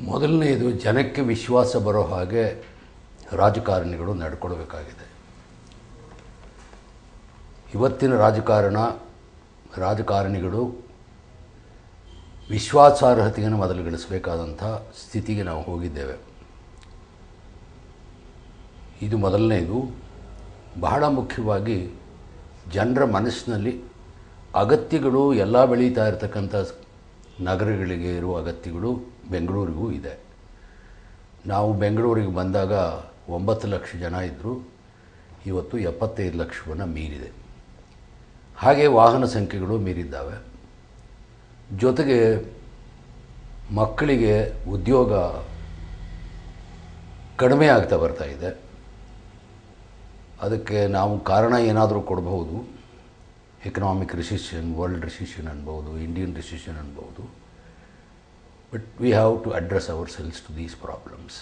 ಮೊದಲನೆಯದು ಜನಕ್ಕೆ ವಿಶ್ವಾಸ ಬರೋ ಹಾಗೆ ರಾಜಕಾರಣಿಗಳು ನಡ್ಕೊಳ್ಬೇಕಾಗಿದೆ ಇವತ್ತಿನ ರಾಜಕಾರಣ ರಾಜಕಾರಣಿಗಳು ವಿಶ್ವಾಸಾರ್ಹತೆಯನ್ನು ಮೊದಲು ಗಳಿಸಬೇಕಾದಂಥ ಸ್ಥಿತಿಗೆ ನಾವು ಹೋಗಿದ್ದೇವೆ ಇದು ಮೊದಲನೆಯದು ಬಹಳ ಮುಖ್ಯವಾಗಿ ಜನರ ಮನಸ್ಸಿನಲ್ಲಿ ಅಗತ್ಯಗಳು ಎಲ್ಲ ಬೆಳೀತಾ ಇರತಕ್ಕಂಥ ನಗರಗಳಿಗೆ ಇರುವ ಅಗತ್ಯಗಳು ಬೆಂಗಳೂರಿಗೂ ಇದೆ ನಾವು ಬೆಂಗಳೂರಿಗೆ ಬಂದಾಗ ಒಂಬತ್ತು ಲಕ್ಷ ಜನ ಇದ್ದರು ಇವತ್ತು ಎಪ್ಪತ್ತೈದು ಲಕ್ಷವನ್ನು ಮೀರಿದೆ ಹಾಗೆ ವಾಹನ ಸಂಖ್ಯೆಗಳು ಮೀರಿದ್ದಾವೆ ಜೊತೆಗೆ ಮಕ್ಕಳಿಗೆ ಉದ್ಯೋಗ ಕಡಿಮೆ ಆಗ್ತಾ ಬರ್ತಾ ಇದೆ ಅದಕ್ಕೆ ನಾವು ಕಾರಣ ಏನಾದರೂ ಕೊಡಬಹುದು ಎಕನಾಮಿಕ್ ರಿಸಿಷನ್ ವರ್ಲ್ಡ್ ರಿಸಿಷನ್ ಅನ್ಬೋದು ಇಂಡಿಯನ್ ರಿಸಿಷನ್ ಅನ್ಬೋದು but we have to address ourselves to these problems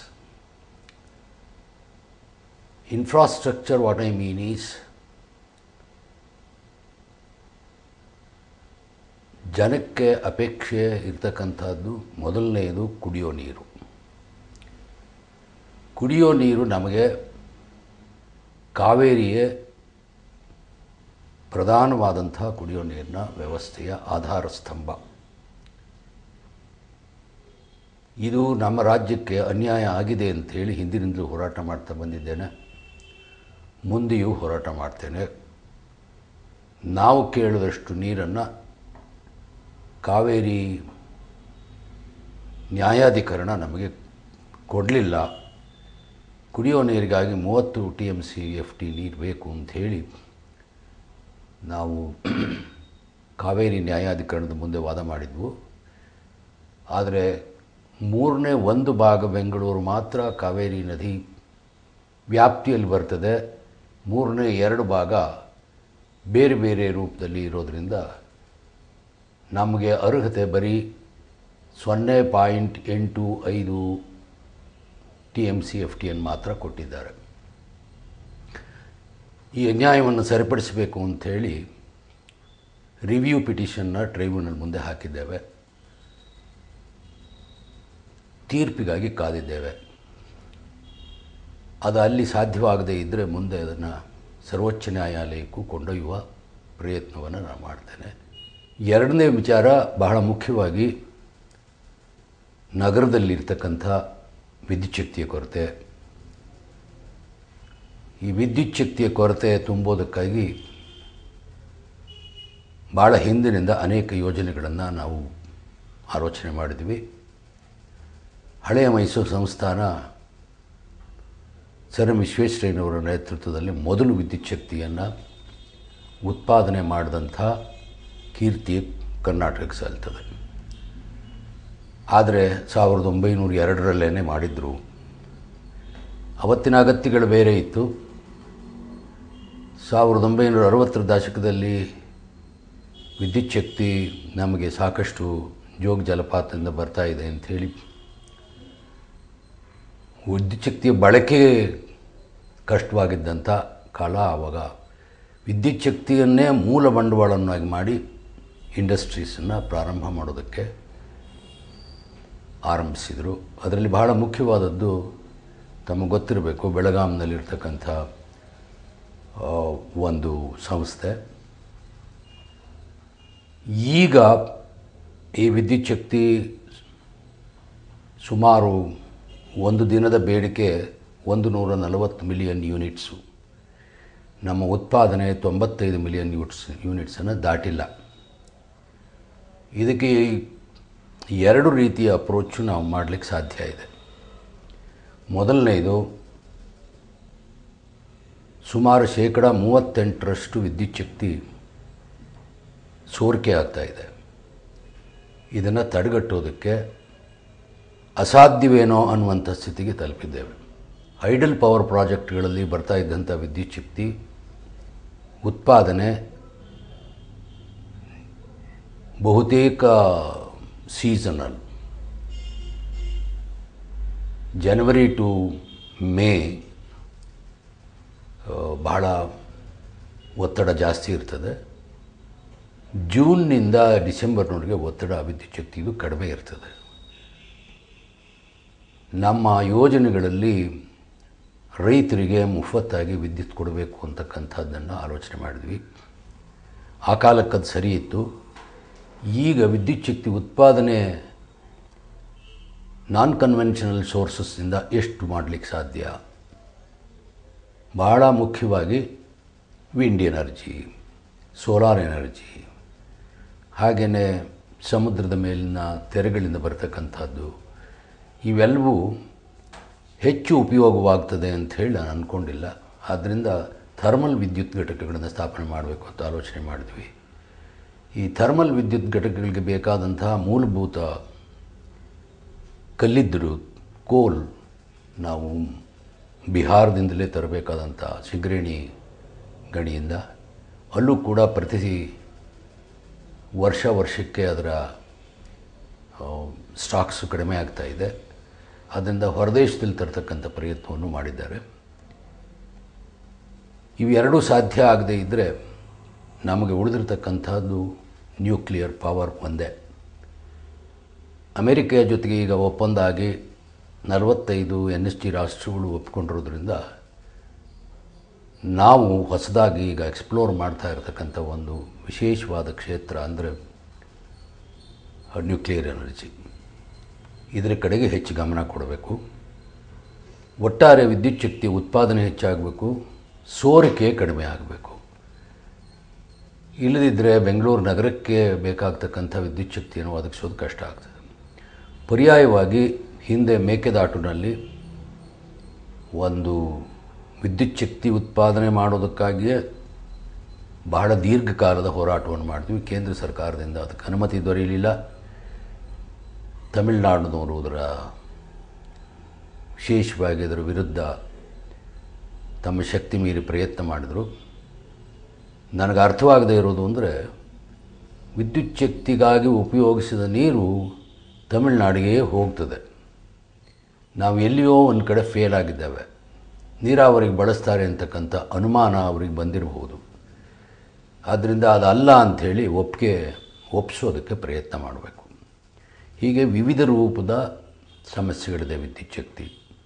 infrastructure what I mean is ಜನಕ್ಕೆ ಅಪೇಕ್ಷೆ ಇರ್ತಕ್ಕಂಥದ್ದು ಮೊದಲನೆಯದು ಕುಡಿಯೋ ನೀರು ಕುಡಿಯೋ ನೀರು ನಮಗೆ ಕಾವೇರಿಯೇ ಪ್ರಧಾನವಾದಂಥ ಕುಡಿಯೋ ನೀರಿನ ವ್ಯವಸ್ಥೆಯ ಆಧಾರ ಸ್ತಂಭ ಇದು ನಮ್ಮ ರಾಜ್ಯಕ್ಕೆ ಅನ್ಯಾಯ ಆಗಿದೆ ಅಂಥೇಳಿ ಹಿಂದಿನಿಂದಲೂ ಹೋರಾಟ ಮಾಡ್ತಾ ಬಂದಿದ್ದೇನೆ ಮುಂದೆಯೂ ಹೋರಾಟ ಮಾಡ್ತೇನೆ ನಾವು ಕೇಳಿದಷ್ಟು ನೀರನ್ನು ಕಾವೇರಿ ನ್ಯಾಯಾಧಿಕರಣ ನಮಗೆ ಕೊಡಲಿಲ್ಲ ಕುಡಿಯೋ ನೀರಿಗಾಗಿ ಮೂವತ್ತು T M C F T ನೀರು ಬೇಕು ಅಂಥೇಳಿ ನಾವು ಕಾವೇರಿ ನ್ಯಾಯಾಧಿಕರಣದ ಮುಂದೆ ವಾದ ಮಾಡಿದ್ವು ಆದರೆ ಮೂರನೇ ಒಂದು ಭಾಗ ಬೆಂಗಳೂರು ಮಾತ್ರ ಕಾವೇರಿ ನದಿ ವ್ಯಾಪ್ತಿಯಲ್ಲಿ ಬರ್ತದೆ ಮೂರನೇ ಎರಡು ಭಾಗ ಬೇರೆ ಬೇರೆ ರೂಪದಲ್ಲಿ ಇರೋದರಿಂದ ನಮಗೆ ಅರ್ಹತೆ ಬರೀ ಸೊನ್ನೆ ಪಾಯಿಂಟ್ ಎಂಟು ಐದು ಟಿ ಎಮ್ ಸಿ ಎಫ್ ಟಿಯನ್ನು ಮಾತ್ರ ಕೊಟ್ಟಿದ್ದಾರೆ ಈ ಅನ್ಯಾಯವನ್ನು ಸರಿಪಡಿಸಬೇಕು ಅಂಥೇಳಿ ರಿವ್ಯೂ ಪಿಟಿಷನ್ನ ಟ್ರೈಬ್ಯುನಲ್ ಮುಂದೆ ಹಾಕಿದ್ದೇವೆ ತೀರ್ಪಿಗಾಗಿ ಕಾದಿದ್ದೇವೆ ಅದು ಅಲ್ಲಿ ಸಾಧ್ಯವಾಗದೇ ಇದ್ದರೆ ಮುಂದೆ ಅದನ್ನು ಸರ್ವೋಚ್ಚ ನ್ಯಾಯಾಲಯಕ್ಕೂ ಕೊಂಡೊಯ್ಯುವ ಪ್ರಯತ್ನವನ್ನು ನಾನು ಮಾಡ್ತೇನೆ ಎರಡನೇ ವಿಚಾರ ಬಹಳ ಮುಖ್ಯವಾಗಿ ನಗರದಲ್ಲಿರ್ತಕ್ಕಂಥ ವಿದ್ಯುತ್ ಶಕ್ತಿಯ ಕೊರತೆ ಈ ವಿದ್ಯುತ್ ಶಕ್ತಿಯ ಕೊರತೆ ತುಂಬೋದಕ್ಕಾಗಿ ಭಾಳ ಹಿಂದಿನಿಂದ ಅನೇಕ ಯೋಜನೆಗಳನ್ನು ನಾವು ಆಲೋಚನೆ ಮಾಡಿದ್ವಿ ಹಳೆಯ ಮೈಸೂರು ಸಂಸ್ಥಾನ ಸರ್ ಎಂ ವಿಶ್ವೇಶ್ವರಯ್ಯನವರ ನೇತೃತ್ವದಲ್ಲಿ ಮೊದಲು ವಿದ್ಯುತ್ ಶಕ್ತಿಯನ್ನು ಉತ್ಪಾದನೆ ಮಾಡಿದಂಥ ಕೀರ್ತಿ ಕರ್ನಾಟಕಕ್ಕೆ ಸಲ್ತದೆ ಆದರೆ ಸಾವಿರದ ಒಂಬೈನೂರ ಎರಡರಲ್ಲೇ ಮಾಡಿದರು ಅವತ್ತಿನ ಅಗತ್ಯಗಳು ಬೇರೆ ಇತ್ತು ಸಾವಿರದ ಒಂಬೈನೂರ ಅರವತ್ತರ ದಶಕದಲ್ಲಿ ವಿದ್ಯುತ್ ಶಕ್ತಿ ನಮಗೆ ಸಾಕಷ್ಟು ಜೋಗ ಜಲಪಾತದಿಂದ ಬರ್ತಾ ಇದೆ ಅಂಥೇಳಿ ವಿದ್ಯುತ್ ಶಕ್ತಿಯ ಬಳಕೆ ಕಷ್ಟವಾಗಿದ್ದಂಥ ಕಾಲ ಆವಾಗ ವಿದ್ಯುತ್ ಶಕ್ತಿಯನ್ನೇ ಮೂಲ ಬಂಡವಾಳವನ್ನಾಗಿ ಮಾಡಿ ಇಂಡಸ್ಟ್ರೀಸನ್ನು ಪ್ರಾರಂಭ ಮಾಡೋದಕ್ಕೆ ಆರಂಭಿಸಿದರು ಅದರಲ್ಲಿ ಬಹಳ ಮುಖ್ಯವಾದದ್ದು ತಮಗೆ ಗೊತ್ತಿರಬೇಕು ಬೆಳಗಾಂನಲ್ಲಿರ್ತಕ್ಕಂಥ ಒಂದು ಸಂಸ್ಥೆ ಈಗ ಈ ವಿದ್ಯುತ್ ಶಕ್ತಿ ಸುಮಾರು ಒಂದು ದಿನದ ಬೇಡಿಕೆ ಒಂದು ನೂರ ನಲವತ್ತು ಮಿಲಿಯನ್ ಯೂನಿಟ್ಸು ನಮ್ಮ ಉತ್ಪಾದನೆ ತೊಂಬತ್ತೈದು ಮಿಲಿಯನ್ ಯೂಟ್ಸ್ ಯೂನಿಟ್ಸನ್ನು ದಾಟಿಲ್ಲ ಇದಕ್ಕೆ ಎರಡು ರೀತಿಯ ಅಪ್ರೋಚು ನಾವು ಮಾಡಲಿಕ್ಕೆ ಸಾಧ್ಯ ಇದೆ ಮೊದಲನೇದು ಸುಮಾರು ಶೇಕಡ ಮೂವತ್ತೆಂಟರಷ್ಟು ವಿದ್ಯುತ್ ಶಕ್ತಿ ಸೋರಿಕೆ ಆಗ್ತಾಯಿದೆ ಇದನ್ನು ತಡೆಗಟ್ಟೋದಕ್ಕೆ ಅಸಾಧ್ಯವೇನೋ ಅನ್ನುವಂಥ ಸ್ಥಿತಿಗೆ ತಲುಪಿದ್ದೇವೆ ಐಡಲ್ ಪವರ್ ಪ್ರಾಜೆಕ್ಟ್ಗಳಲ್ಲಿ ಬರ್ತಾ ಇದ್ದಂಥ ವಿದ್ಯುತ್ ಶಕ್ತಿ ಉತ್ಪಾದನೆ ಬಹುತೇಕ ಸೀಸನಲ್ ಜನವರಿ ಟು ಮೇ ಬಹಳ ಒತ್ತಡ ಜಾಸ್ತಿ ಇರ್ತದೆ ಜೂನ್ನಿಂದ ಡಿಸೆಂಬರ್ನವರೆಗೆ ಒತ್ತಡ ವಿದ್ಯುತ್ ಶಕ್ತಿದು ಕಡಿಮೆ ಇರ್ತದೆ ನಮ್ಮ ಯೋಜನೆಗಳಲ್ಲಿ ರೈತರಿಗೆ ಮುಫತ್ತಾಗಿ ವಿದ್ಯುತ್ ಕೊಡಬೇಕು ಅಂತಕ್ಕಂಥದ್ದನ್ನು ಆಲೋಚನೆ ಮಾಡಿದ್ವಿ ಆ ಕಾಲಕ್ಕೆ ಅದು ಸರಿ ಇತ್ತು ಈಗ ವಿದ್ಯುತ್ ಶಕ್ತಿ ಉತ್ಪಾದನೆ ನಾನ್ ಕನ್ವೆನ್ಷನಲ್ ಸೋರ್ಸಸ್ಸಿಂದ ಎಷ್ಟು ಮಾಡಲಿಕ್ಕೆ ಸಾಧ್ಯ ಭಾಳ ಮುಖ್ಯವಾಗಿ ವಿಂಡ್ ಎನರ್ಜಿ ಸೋಲಾರ್ ಎನರ್ಜಿ ಹಾಗೆಯೇ ಸಮುದ್ರದ ಮೇಲಿನ ತೆರೆಗಳಿಂದ ಬರ್ತಕ್ಕಂಥದ್ದು ಇವೆಲ್ಲವೂ ಹೆಚ್ಚು ಉಪಯೋಗವಾಗ್ತದೆ ಅಂತ ಹೇಳಿ ನಾನು ಅಂದ್ಕೊಂಡಿಲ್ಲ ಆದ್ದರಿಂದ ಥರ್ಮಲ್ ವಿದ್ಯುತ್ ಘಟಕಗಳನ್ನು ಸ್ಥಾಪನೆ ಮಾಡಬೇಕು ಅಂತ ಆಲೋಚನೆ ಮಾಡಿದ್ವಿ ಈ ಥರ್ಮಲ್ ವಿದ್ಯುತ್ ಘಟಕಗಳಿಗೆ ಬೇಕಾದಂತಹ ಮೂಲಭೂತ ಕಲ್ಲಿದ್ದಲು ಕೋಲ್ ನಾವು ಬಿಹಾರದಿಂದಲೇ ತರಬೇಕಾದಂಥ ಸಿಗರೇಣಿ ಗಣಿಯಿಂದ ಅಲ್ಲೂ ಕೂಡ ಪ್ರತಿ ವರ್ಷ ವರ್ಷಕ್ಕೆ ಅದರ ಸ್ಟಾಕ್ಸು ಕಡಿಮೆ ಆಗ್ತಾ ಇದೆ ಅದರಿಂದ ಹೊರದೇಶದಲ್ಲಿ ತರ್ತಕ್ಕಂಥ ಪ್ರಯತ್ನವನ್ನು ಮಾಡಿದ್ದಾರೆ ಇವೆರಡೂ ಸಾಧ್ಯ ಆಗದೇ ಇದ್ದರೆ ನಮಗೆ ಉಳಿದಿರ್ತಕ್ಕಂಥದ್ದು ನ್ಯೂಕ್ಲಿಯರ್ ಪವರ್ ಒಂದೇ ಅಮೆರಿಕೆಯ ಜೊತೆಗೆ ಈಗ ಒಪ್ಪಂದ ಆಗಿ ನಲವತ್ತೈದು ಎನ್ ಎಸ್ ಟಿ ರಾಷ್ಟ್ರಗಳು ಒಪ್ಕೊಂಡಿರೋದ್ರಿಂದ ನಾವು ಹೊಸದಾಗಿ ಈಗ ಎಕ್ಸ್ಪ್ಲೋರ್ ಮಾಡ್ತಾ ಇರತಕ್ಕಂಥ ಒಂದು ವಿಶೇಷವಾದ ಕ್ಷೇತ್ರ ಅಂದರೆ ನ್ಯೂಕ್ಲಿಯರ್ ಎನರ್ಜಿ ಇದರ ಕಡೆಗೆ ಹೆಚ್ಚು ಗಮನ ಕೊಡಬೇಕು ಒಟ್ಟಾರೆ ವಿದ್ಯುತ್ ಶಕ್ತಿ ಉತ್ಪಾದನೆ ಹೆಚ್ಚಾಗಬೇಕು ಸೋರಿಕೆ ಕಡಿಮೆ ಆಗಬೇಕು ಇಲ್ಲದಿದ್ದರೆ ಬೆಂಗಳೂರು ನಗರಕ್ಕೆ ಬೇಕಾಗ್ತಕ್ಕಂಥ ವಿದ್ಯುತ್ ಶಕ್ತಿಯನ್ನು ಒದಗಿಸೋದು ಕಷ್ಟ ಆಗ್ತದೆ ಪರ್ಯಾಯವಾಗಿ ಹಿಂದೆ ಮೇಕೆದಾಟುನಲ್ಲಿ ಒಂದು ವಿದ್ಯುತ್ ಶಕ್ತಿ ಉತ್ಪಾದನೆ ಮಾಡೋದಕ್ಕಾಗಿಯೇ ಬಹಳ ದೀರ್ಘಕಾಲದ ಹೋರಾಟವನ್ನು ಮಾಡಿದ್ವಿ ಕೇಂದ್ರ ಸರ್ಕಾರದಿಂದ ಅದಕ್ಕೆ ಅನುಮತಿ ದೊರೆಯಲಿಲ್ಲ ತಮಿಳುನಾಡಿನವರು ಅದರ ವಿಶೇಷವಾಗಿ ಅದರ ವಿರುದ್ಧ ತಮ್ಮ ಶಕ್ತಿ ಮೀರಿ ಪ್ರಯತ್ನ ಮಾಡಿದರು ನನಗೆ ಅರ್ಥವಾಗದೇ ಇರೋದು ಅಂದರೆ ವಿದ್ಯುತ್ ಶಕ್ತಿಗಾಗಿ ಉಪಯೋಗಿಸಿದ ನೀರು ತಮಿಳುನಾಡಿಗೆ ಹೋಗ್ತದೆ ನಾವು ಎಲ್ಲಿಯೋ ಒಂದು ಕಡೆ ಫೇಲ್ ಆಗಿದ್ದೇವೆ ನೀರಾವರಿಗೆ ಬಳಸ್ತಾರೆ ಅಂತಕ್ಕಂಥ ಅನುಮಾನ ಅವರಿಗೆ ಬಂದಿರಬಹುದು ಆದ್ದರಿಂದ ಅದಲ್ಲ ಅಂಥೇಳಿ ಒಪ್ಪಿಗೆ ಒಪ್ಪಿಸೋದಕ್ಕೆ ಪ್ರಯತ್ನ ಮಾಡಬೇಕು ಹೀಗೆ ವಿವಿಧ ರೂಪದ ಸಮಸ್ಯೆಗಳಿದೆ ವಿದ್ಯುತ್ ಶಕ್ತಿ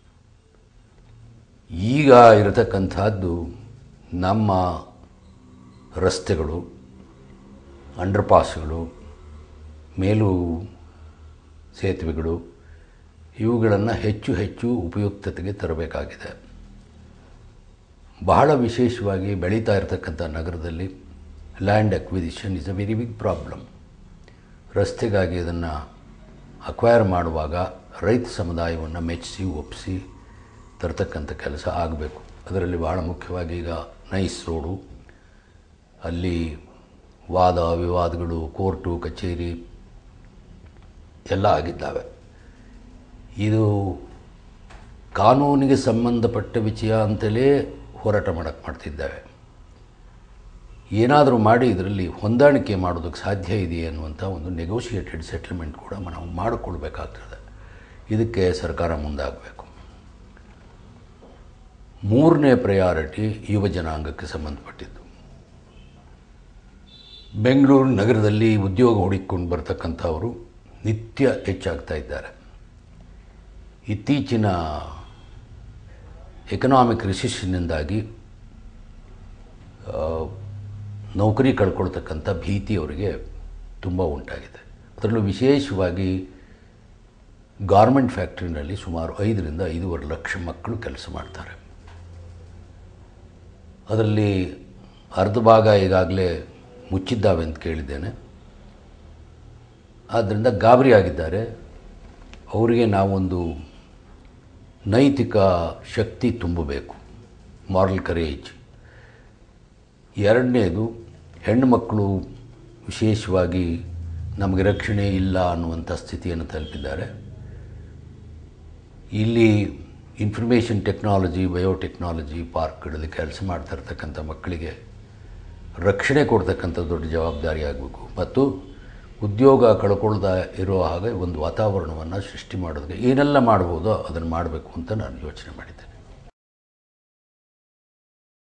ಈಗ ಇರತಕ್ಕಂಥದ್ದು ನಮ್ಮ ರಸ್ತೆಗಳು ಅಂಡರ್ಪಾಸ್ಗಳು ಮೇಲು ಸೇತುವೆಗಳು ಇವುಗಳನ್ನು ಹೆಚ್ಚು ಹೆಚ್ಚು ಉಪಯುಕ್ತತೆಗೆ ತರಬೇಕಾಗಿದೆ ಬಹಳ ವಿಶೇಷವಾಗಿ ಬೆಳೀತಾ ಇರತಕ್ಕಂಥ ನಗರದಲ್ಲಿ land acquisition is a very big problem ರಸ್ತೆಗಾಗಿ ಅದನ್ನು ಅಕ್ವೈರ್ ಮಾಡುವಾಗ ರೈತ ಸಮುದಾಯವನ್ನು ಮೆಚ್ಚಿಸಿ ಒಪ್ಪಿಸಿ ತರ್ತಕ್ಕಂಥ ಕೆಲಸ ಆಗಬೇಕು ಅದರಲ್ಲಿ ಭಾಳ ಮುಖ್ಯವಾಗಿ ಈಗ ನೈಸ್ ರೋಡು ಅಲ್ಲಿ ವಾದ ವಿವಾದಗಳು ಕೋರ್ಟು ಕಚೇರಿ ಎಲ್ಲ ಆಗಿದ್ದಾವೆ ಇದು ಕಾನೂನಿಗೆ ಸಂಬಂಧಪಟ್ಟ ವಿಷಯ ಅಂತಲೇ ಹೋರಾಟ ಮಾಡೋಕ್ಕೆ ಮಾಡ್ತಿದ್ದೇವೆ ಏನಾದರೂ ಮಾಡಿ ಇದರಲ್ಲಿ ಹೊಂದಾಣಿಕೆ ಮಾಡೋದಕ್ಕೆ ಸಾಧ್ಯ ಇದೆಯೇ ಅನ್ನುವಂಥ ಒಂದು ನೆಗೋಷಿಯೇಟೆಡ್ ಸೆಟಲ್ಮೆಂಟ್ ಕೂಡ ನಾವು ಮಾಡಿಕೊಳ್ಬೇಕಾಗ್ತದೆ ಇದಕ್ಕೆ ಸರ್ಕಾರ ಮುಂದಾಗಬೇಕು ಮೂರನೇ ಪ್ರಯಾರಿಟಿ ಯುವ ಜನಾಂಗಕ್ಕೆ ಸಂಬಂಧಪಟ್ಟಿದ್ದು ಬೆಂಗಳೂರು ನಗರದಲ್ಲಿ ಉದ್ಯೋಗ ಹುಡುಕಿಕೊಂಡು ಬರ್ತಕ್ಕಂಥವರು ನಿತ್ಯ ಹೆಚ್ಚಾಗ್ತಾ ಇದ್ದಾರೆ ಇತ್ತೀಚಿನ ಎಕನಾಮಿಕ್ ರಿಸಿಷನ್ನಿಂದಾಗಿ ನೌಕರಿ ಕಳ್ಕೊಳ್ತಕ್ಕಂಥ ಭೀತಿ ಅವರಿಗೆ ತುಂಬ ಉಂಟಾಗಿದೆ ಅದರಲ್ಲೂ ವಿಶೇಷವಾಗಿ ಗಾರ್ಮೆಂಟ್ ಫ್ಯಾಕ್ಟ್ರಿನಲ್ಲಿ ಸುಮಾರು ಐದರಿಂದ ಐದೂವರೆ ಲಕ್ಷ ಮಕ್ಕಳು ಕೆಲಸ ಮಾಡ್ತಾರೆ ಅದರಲ್ಲಿ ಅರ್ಧ ಭಾಗ ಈಗಾಗಲೇ ಮುಚ್ಚಿದ್ದಾವೆ ಅಂತ ಕೇಳಿದ್ದೇನೆ ಆದ್ದರಿಂದ ಗಾಬರಿ ಆಗಿದ್ದಾರೆ ಅವರಿಗೆ ನಾವೊಂದು ನೈತಿಕ ಶಕ್ತಿ ತುಂಬಬೇಕು ಮಾರಲ್ ಕರೇಜ್ ಎರಡನೇದು ಹೆಣ್ಣುಮಕ್ಕಳು ವಿಶೇಷವಾಗಿ ನಮಗೆ ರಕ್ಷಣೆ ಇಲ್ಲ ಅನ್ನುವಂಥ ಸ್ಥಿತಿಯನ್ನು ತಲುಪಿದ್ದಾರೆ ಇಲ್ಲಿ ಇನ್ಫಾರ್ಮೇಷನ್ ಟೆಕ್ನಾಲಜಿ ಬಯೋಟೆಕ್ನಾಲಜಿ ಪಾರ್ಕ್ಗಳಲ್ಲಿ ಕೆಲಸ ಮಾಡ್ತಾ ಇರ್ತಕ್ಕಂಥ ಮಕ್ಕಳಿಗೆ ರಕ್ಷಣೆ ಕೊಡ್ತಕ್ಕಂಥ ದೊಡ್ಡ ಜವಾಬ್ದಾರಿ ಆಗಬೇಕು ಮತ್ತು ಉದ್ಯೋಗ ಕಳ್ಕೊಳ್ತಾ ಇರೋ ಹಾಗೆ ಒಂದು ವಾತಾವರಣವನ್ನು ಸೃಷ್ಟಿ ಮಾಡೋದಕ್ಕೆ ಏನೆಲ್ಲ ಮಾಡ್ಬೋದೋ ಅದನ್ನು ಮಾಡಬೇಕು ಅಂತ ನಾನು ಯೋಚನೆ ಮಾಡಿದ್ದೇನೆ